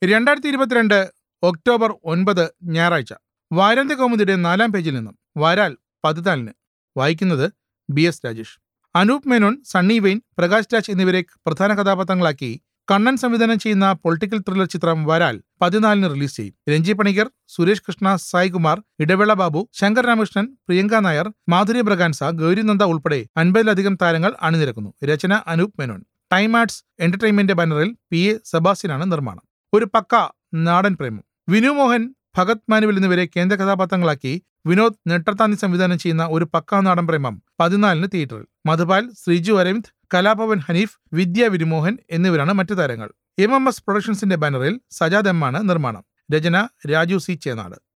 രണ്ടായിരത്തി ഇരുപത്തിരണ്ട് ഒക്ടോബർ ഒൻപത് ഞായറാഴ്ച വാരാന്ത്യ കൗമുദിയുടെ നാലാം പേജിൽ നിന്നും വാരാൽ പതിനാലിന് വായിക്കുന്നത് ബി എസ് രാജേഷ് അനൂപ് മേനോൻ സണ്ണി വെയിൻ പ്രകാശ് രാജ് എന്നിവരെ പ്രധാന കഥാപാത്രങ്ങളാക്കി കണ്ണൻ സംവിധാനം ചെയ്യുന്ന പൊളിറ്റിക്കൽ ത്രില്ലർ ചിത്രം വരാൽ പതിനാലിന് റിലീസ് ചെയ്യും രഞ്ജി പണിക്കർ സുരേഷ് കൃഷ്ണ സായികുമാർ ഇടവേള ബാബു ശങ്കർ രാമകൃഷ്ണൻ പ്രിയങ്ക നായർ മാധുരി ബ്രഗാൻസ ഗൗരിനന്ദ ഉൾപ്പെടെ അൻപതിലധികം താരങ്ങൾ അണിനിരക്കുന്നു രചന Anoop Menon Time Arts Entertainment ബാനറിൽ പി എ സെബാസ്റ്റ്യനാണ് നിർമ്മാണം ഒരു പക്ക നാടൻ പ്രേമം വിനു മോഹൻ ഭഗത് മാനുവൽ എന്നിവരെ കേന്ദ്ര കഥാപാത്രങ്ങളാക്കി വിനോദ് നെട്ടർത്താന്തി സംവിധാനം ചെയ്യുന്ന ഒരു പക്കാ നാടൻ പ്രേമം പതിനാലിന് തിയേറ്ററിൽ മധുപാൽ ശ്രീജു അരവിന്ദ് കലാഭവൻ ഹനീഫ് വിദ്യ വിരുമോഹൻ എന്നിവരാണ് മറ്റു താരങ്ങൾ എം എം എസ് പ്രൊഡക്ഷൻസിന്റെ ബാനറിൽ സജാദ് എം ആണ് നിർമ്മാണം രചന രാജു സി ചേനാട്